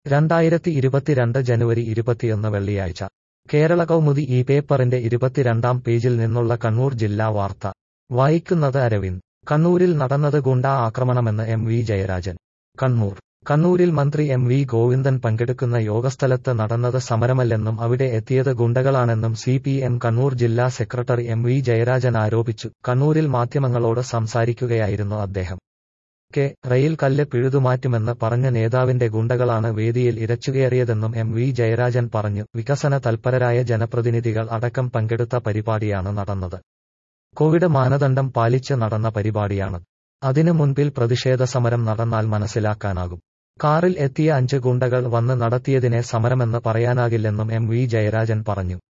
രണ്ടായിരത്തി ഇരുപത്തിരണ്ട് ജനുവരി ഇരുപത്തിയൊന്ന് വെള്ളിയാഴ്ച കേരള കൗമുദി ഈ പേപ്പറിന്റെ ഇരുപത്തിരണ്ടാം പേജിൽ നിന്നുള്ള കണ്ണൂർ ജില്ലാ വാർത്ത വായിക്കുന്നത് അരവിന്ദ് കണ്ണൂരിൽ നടന്നത് ഗുണ്ടാ ആക്രമണമെന്ന് എം വി ജയരാജൻ കണ്ണൂർ കണ്ണൂരിൽ മന്ത്രി എം വി ഗോവിന്ദൻ പങ്കെടുക്കുന്ന യോഗസ്ഥലത്ത് നടന്നത് സമരമല്ലെന്നും അവിടെ എത്തിയത് ഗുണ്ടകളാണെന്നും സി പി എം കണ്ണൂർ ജില്ലാ സെക്രട്ടറി എം വി ജയരാജൻ ആരോപിച്ചു കണ്ണൂരിൽ മാധ്യമങ്ങളോട് സംസാരിക്കുകയായിരുന്നു അദ്ദേഹം കെ റെയിൽ കല്ല് പിഴുതുമാറ്റുമെന്ന് പറഞ്ഞ നേതാവിന്റെ ഗുണ്ടകളാണ് വേദിയിൽ ഇരച്ചുകയറിയതെന്നും എം വി ജയരാജൻ പറഞ്ഞു വികസന തൽപരരായ ജനപ്രതിനിധികൾ അടക്കം പങ്കെടുത്ത പരിപാടിയാണ് നടന്നത് കോവിഡ് മാനദണ്ഡം പാലിച്ച് നടന്ന പരിപാടിയാണ് അതിനു മുൻപിൽ പ്രതിഷേധ സമരം നടന്നാൽ മനസ്സിലാക്കാനാകും കാറിൽ എത്തിയ അഞ്ച് ഗുണ്ടകൾ വന്ന് നടത്തിയതിനെ സമരമെന്ന് പറയാനാകില്ലെന്നും എം വി ജയരാജൻ പറഞ്ഞു